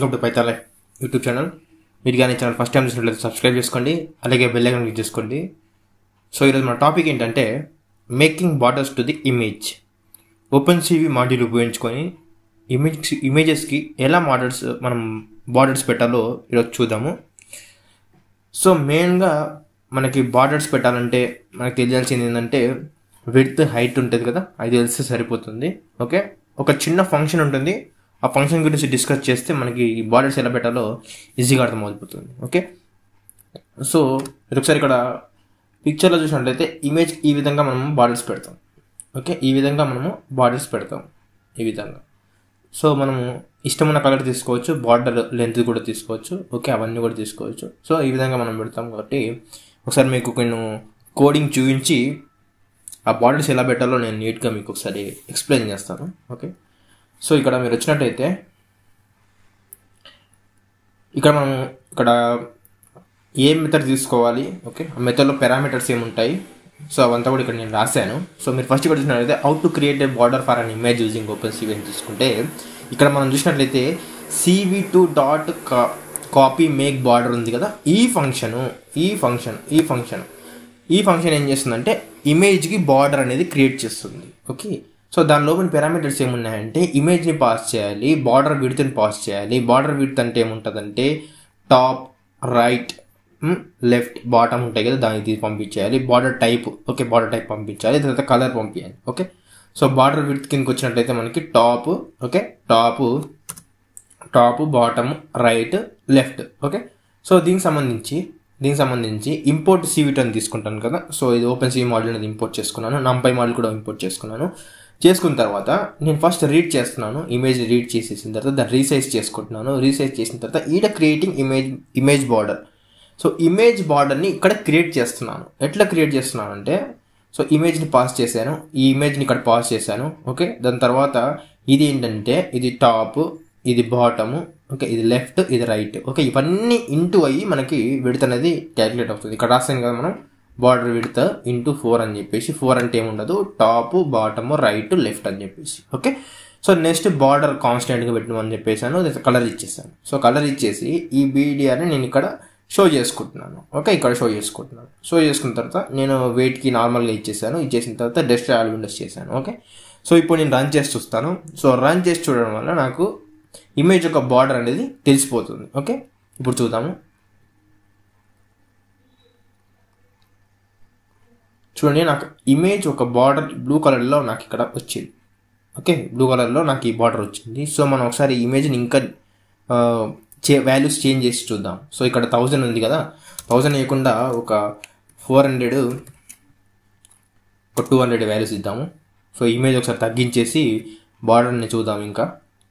welcome to పైతాల YouTube channel మీరు కానీ ఛానల్ ఫస్ట్ టైం చూసినట్లయితే సబ్స్క్రైబ్ చేసుకోండి అలాగే బెల్ ఐకాన్ క్లిక్ చేసుకోండి సో ఈరోజు మన టాపిక్ ఏంటంటే making borders to the image open CV module ఉపయోగించుకొని ఇమేజ్ ఇమేజెస్కి ఎలా బార్డర్స్ మనం బార్డర్స్ పెట్టాలో ఈరోజు చూద్దాము సో మెయిన్గా మనకి బార్డర్స్ పెట్టాలంటే మనకు తెలియాల్సింది ఏంటంటే విడ్త్ హైట్ ఉంటుంది కదా అది తెలిస్తే సరిపోతుంది ఓకే ఒక చిన్న ఫంక్షన్ ఉంటుంది ఆ ఫంక్షన్ గురించి డిస్కస్ చేస్తే మనకి ఈ బార్డర్స్ ఎలా పెట్టాలో ఈజీగా అర్థమైపోతుంది ఓకే సో మీరు ఒకసారి ఇక్కడ పిక్చర్లో చూసినట్లయితే ఇమేజ్ ఈ విధంగా మనము బార్డర్స్ పెడతాం ఓకే ఈ విధంగా మనము బార్డర్స్ పెడతాం ఈ విధంగా సో మనము ఇష్టమైన కలర్ తీసుకోవచ్చు బార్డర్ లెంత్ కూడా తీసుకోవచ్చు ఓకే అవన్నీ కూడా తీసుకోవచ్చు సో ఈ విధంగా మనం పెడతాం కాబట్టి ఒకసారి మీకు నేను కోడింగ్ చూపించి ఆ బార్డర్స్ ఎలా పెట్టాలో నేను నీట్గా మీకు ఒకసారి ఎక్స్ప్లెయిన్ చేస్తాను ఓకే సో ఇక్కడ మీరు వచ్చినట్టయితే ఇక్కడ మనం ఇక్కడ ఏ మెథడ్ తీసుకోవాలి ఓకే ఆ మెథడ్లో పారామీటర్స్ ఏముంటాయి సో అవంతా కూడా ఇక్కడ నేను రాశాను సో మీరు ఫస్ట్ ఇక్కడ చూసినట్లయితే how to create a border for an image using open CV అని చూసుకుంటే ఇక్కడ మనం చూసినట్లయితే CV two dot copy make border ఉంది కదా ఈ ఫంక్షను ఈ ఫంక్షన్ ఈ ఫంక్షన్ ఈ ఫంక్షన్ ఏం చేస్తుందంటే ఇమేజ్కి బార్డర్ అనేది క్రియేట్ చేస్తుంది ఓకే సో దాని లోపల పారామీటర్స్ ఏమున్నాయంటే ఇమేజ్ని పాస్ చేయాలి బార్డర్ విడ్త్ని పాస్ చేయాలి బార్డర్ విడ్త్ అంటే ఏముంటుందంటే టాప్ రైట్ లెఫ్ట్ బాటమ్ ఉంటాయి కదా దానికి తీసి పంపించేయాలి border type okay border type పంపించాలి తర్వాత కలర్ పంపించాలి ఓకే సో బార్డర్ విడ్త్ కిందకి వచ్చినట్లయితే మనకి top okay top top bottom right left okay so దీనికి సంబంధించి దీనికి సంబంధించి ఇంపోర్ట్ సివిట్ అని తీసుకుంటాను కదా సో ఇది ఓపెన్ సివి మోడల్ అనేది ఇంపోర్ట్ చేసుకున్నాను నంపై మోడల్ కూడా ఇంపోర్ట్ చేసుకున్నాను చేసుకున్న తర్వాత నేను ఫస్ట్ రీడ్ చేస్తున్నాను ఇమేజ్ రీడ్ చేసేసిన తర్వాత దాన్ని రీసైజ్ చేసుకుంటున్నాను రీసైజ్ చేసిన తర్వాత ఈడ creating image image border so image బార్డర్ని ఇక్కడ క్రియేట్ చేస్తున్నాను ఎట్లా క్రియేట్ చేస్తున్నాను అంటే సో ఇమేజ్ని పాస్ చేశాను ఈ ఇమేజ్ని ఇక్కడ పాస్ చేశాను ఓకే దాని తర్వాత ఇది ఏంటంటే ఇది టాప్ ఇది బాటము ఓకే ఇది లెఫ్ట్ ఇది రైట్ ఓకే ఇవన్నీ ఇంటూ అయ్యి మనకి విడత అనేది క్యాలిక్యులేట్ అవుతుంది ఇక్కడ రాసాను కదా మనం బార్డర్ విడత ఇంటూ ఫోర్ అని చెప్పేసి ఫోర్ అంటే ఏముండదు టాప్ బాటము రైట్ లెఫ్ట్ అని చెప్పేసి ఓకే సో నెక్స్ట్ బార్డర్ కాన్స్టెంట్గా పెట్టమని చెప్పేసాను కలర్ ఇచ్చేసాను సో కలర్ ఇచ్చేసి ఈ బీడిఆర్ని నేను ఇక్కడ షో చేసుకుంటున్నాను ఓకే ఇక్కడ షో చేసుకుంటున్నాను షో చేసుకున్న తర్వాత నేను వెయిట్కి నార్మల్గా ఇచ్చేసాను ఇచ్చేసిన తర్వాత డెస్ట్ ఆల్ విండోస్ చేశాను ఓకే సో ఇప్పుడు నేను రన్ చేసి చూస్తాను సో రన్ చేసి చూడడం వల్ల నాకు ఇమేజ్ యొక్క బార్డర్ అనేది తెలిసిపోతుంది ఓకే ఇప్పుడు చూద్దాము చూడండి నాకు ఇమేజ్ ఒక బార్డర్ బ్లూ కలర్లో నాకు ఇక్కడ వచ్చింది ఓకే బ్లూ కలర్లో నాకు ఈ బార్డర్ వచ్చింది సో మనం ఒకసారి ఇమేజ్ని ఇంకా చే వాల్యూస్ చేంజ్ చేసి చూద్దాం సో ఇక్కడ థౌజండ్ ఉంది కదా థౌజండ్ వేయకుండా ఒక ఫోర్ హండ్రెడ్ ఒక టూ హండ్రెడ్ వాల్యూస్ ఇద్దాము సో ఇమేజ్ ఒకసారి తగ్గించేసి బార్డర్ని చూద్దాం ఇంకా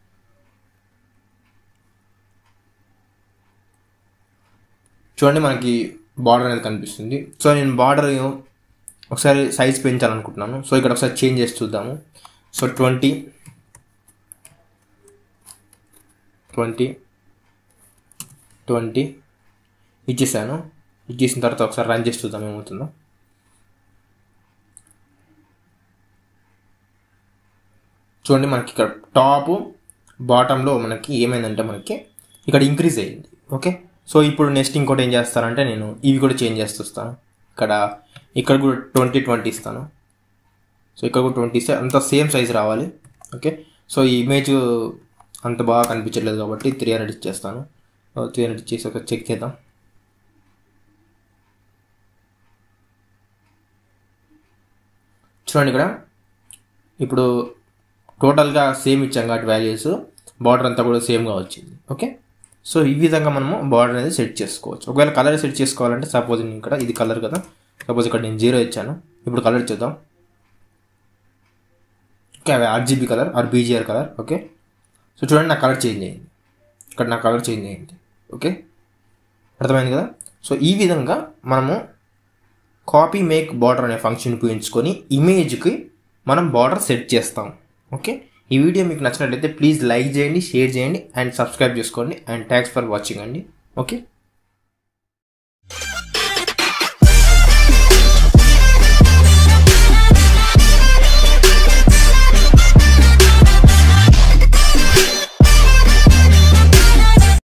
చూడండి మనకి బార్డర్ అనేది కనిపిస్తుంది సో నేను బార్డర్ ఒకసారి సైజ్ పెంచాలనుకుంటున్నాను సో ఇక్కడ ఒకసారి చేంజ్ చేసి చూద్దాము సో ట్వంటీ ట్వంటీ ట్వంటీ ఇచ్చేసాను ఇచ్చేసిన తర్వాత ఒకసారి రన్ చేసి చూద్దాం ఏమవుతుందో చూడండి మనకి ఇక్కడ టాప్ బాటంలో మనకి ఏమైందంటే మనకి ఇక్కడ ఇంక్రీజ్ అయ్యింది ఓకే సో ఇప్పుడు నెక్స్ట్ ఇంకోటి ఏం చేస్తానంటే నేను ఇవి కూడా చేంజ్ చేస్తాను ఇక్కడ ఇక్కడ కూడా ట్వంటీ ట్వంటీ ఇస్తాను సో ఇక్కడ కూడా ట్వంటీ ఇస్తే అంత సేమ్ సైజ్ రావాలి ఓకే సో ఈ ఇమేజ్ అంత బాగా కనిపించట్లేదు కాబట్టి త్రీ హండ్రెడ్ ఇచ్చేస్తాను త్రీ హండ్రెడ్ ఇచ్చేసి ఒక చెక్ చేద్దాం చూడండి ఇక్కడ ఇప్పుడు టోటల్గా సేమ్ ఇచ్చాం కాబట్టి వాల్యూస్ బార్డర్ అంతా కూడా సేమ్గా వచ్చింది ఓకే సో ఈ విధంగా మనము బార్డర్ అనేది సెట్ చేసుకోవచ్చు ఒకవేళ కలర్ సెట్ చేసుకోవాలంటే సపోజ్ నేను ఇక్కడ ఇది కలర్ కదా సపోజ్ ఇక్కడ నేను జీరో ఇచ్చాను ఇప్పుడు కలర్ చూద్దాం ఓకే అవి RGB colour or BGR colour okay so చూడండి నా కలర్ చేంజ్ అయింది ఇక్కడ నా కలర్ చేంజ్ అయింది ఓకే అర్థమైంది కదా సో ఈ విధంగా మనము కాపీ మేక్ బార్డర్ అనే ఫంక్షన్ ఉపయోగించుకొని ఇమేజ్కి మనం బార్డర్ సెట్ చేస్తాం ఓకే ఈ వీడియో మీకు నచ్చినట్లయితే ప్లీజ్ లైక్ చేయండి షేర్ చేయండి అండ్ సబ్స్క్రైబ్ చేసుకోండి అండ్ థ్యాంక్స్ ఫర్ వాచింగ్ అండి ఓకే